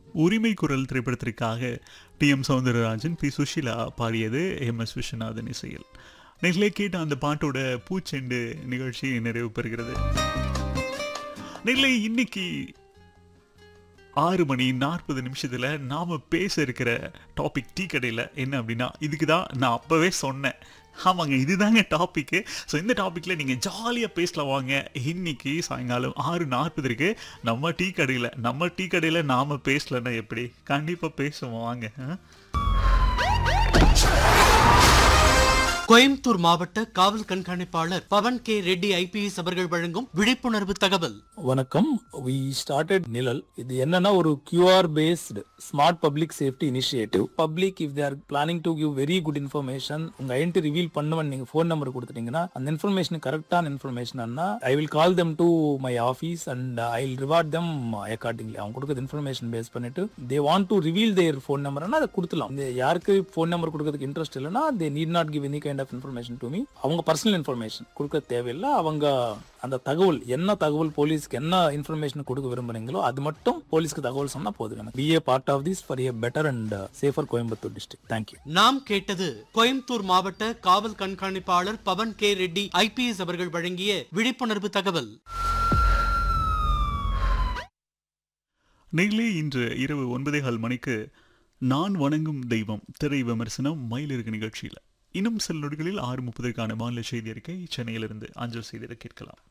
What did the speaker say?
உரிமை குரல் திரைப்படத்திற்காக T M Soundararajan P Susheela பாடியது எம் எஸ் விஸ்வநாதன் இசையில் நேரிலே கேட்ட அந்த பாட்டோட பூச்செண்டு நிகழ்ச்சி நிறைவு பெறுகிறது நேரிலே இன்னைக்கு ஆறு மணி நாற்பது நிமிஷத்தில் நாம் பேச இருக்கிற டாபிக் டீ கடையில் என்ன அப்படின்னா இதுக்கு தான் நான் அப்போவே சொன்னேன் ஆமாங்க இதுதாங்க டாப்பிக்கு ஸோ இந்த டாப்பிக்கில் நீங்கள் ஜாலியாக பேசலாம் வாங்க இன்னைக்கு சாயங்காலம் ஆறு நாற்பதுக்கு நம்ம டீ கடையில் நம்ம டீ கடையில் நாம் பேசலன்னா எப்படி கண்டிப்பாக பேசுவோம் வாங்க ஆ? கோயம்புத்தூர் மாவட்ட காவல் கண்காணிப்பாளர் பவன் கே ரெட்டி ஐபிஎஸ் அவர்கள் வழங்கும் விழிப்புணர்வு தகவல் வணக்கம் வி ஸ்டார்டட் நிழல் இது என்னன்னா ஒரு QR based smart public safety initiative public if they're planning to give very good information உங்க ஐடென்டி ரிவீல் பண்ணுவன் நீங்க ஃபோன் நம்பர் கொடுத்துட்டீங்கன்னா அந்த இன்ஃபர்மேஷன் கரெக்டான information I will call them to my office and I will reward them accordingly அவங்க கொடுக்குறது information base பண்ணிட்டு they want to reveal their phone நம்பர்னா அதை கொடுத்துலாம் இந்த யாருக்கு ஃபோன் நம்பர் கொடுக்கறதுக்கு இன்ட்ரெஸ்ட் இல்லைன்னா they need not give any kind of information to me அவங்க பர்சனல் இன்ஃபர்மேஷன் கொடுக்க தேவையில்லை அவங்க அந்த தகவல் என்ன தகவல் போலீஸ்க்கு என்ன இன்ஃபர்மேஷன் கொடுக்க விரும்புறீங்களோ அது மட்டும் போலீஸ்க்கு தகவல் சொன்னா போதும் எனக்கு be a part of this for a better and safer Coimbatore district thank you நாம் கேட்டது கோயம்புத்தூர் மாவட்ட காவல் கண்காணிப்பாளர் பவன் கே ரெட்டி ஐபிஎஸ் அவர்கள் வழங்கிய விழிப்புணர்வு தகவல் நெகிழி இன்று இரவு ஒன்பதே கால் மணிக்கு நான் வணங்கும் தெய்வம் திரை விமர்சனம் மயிலிருக்கு நிகழ்ச்சியில் இன்னும் சில நொடிகளில் ஆறு முப்பதுக்கான மாநில செய்தி அறிக்கை சென்னையிலிருந்து அஞ்சல் செய்திட கேட்கலாம்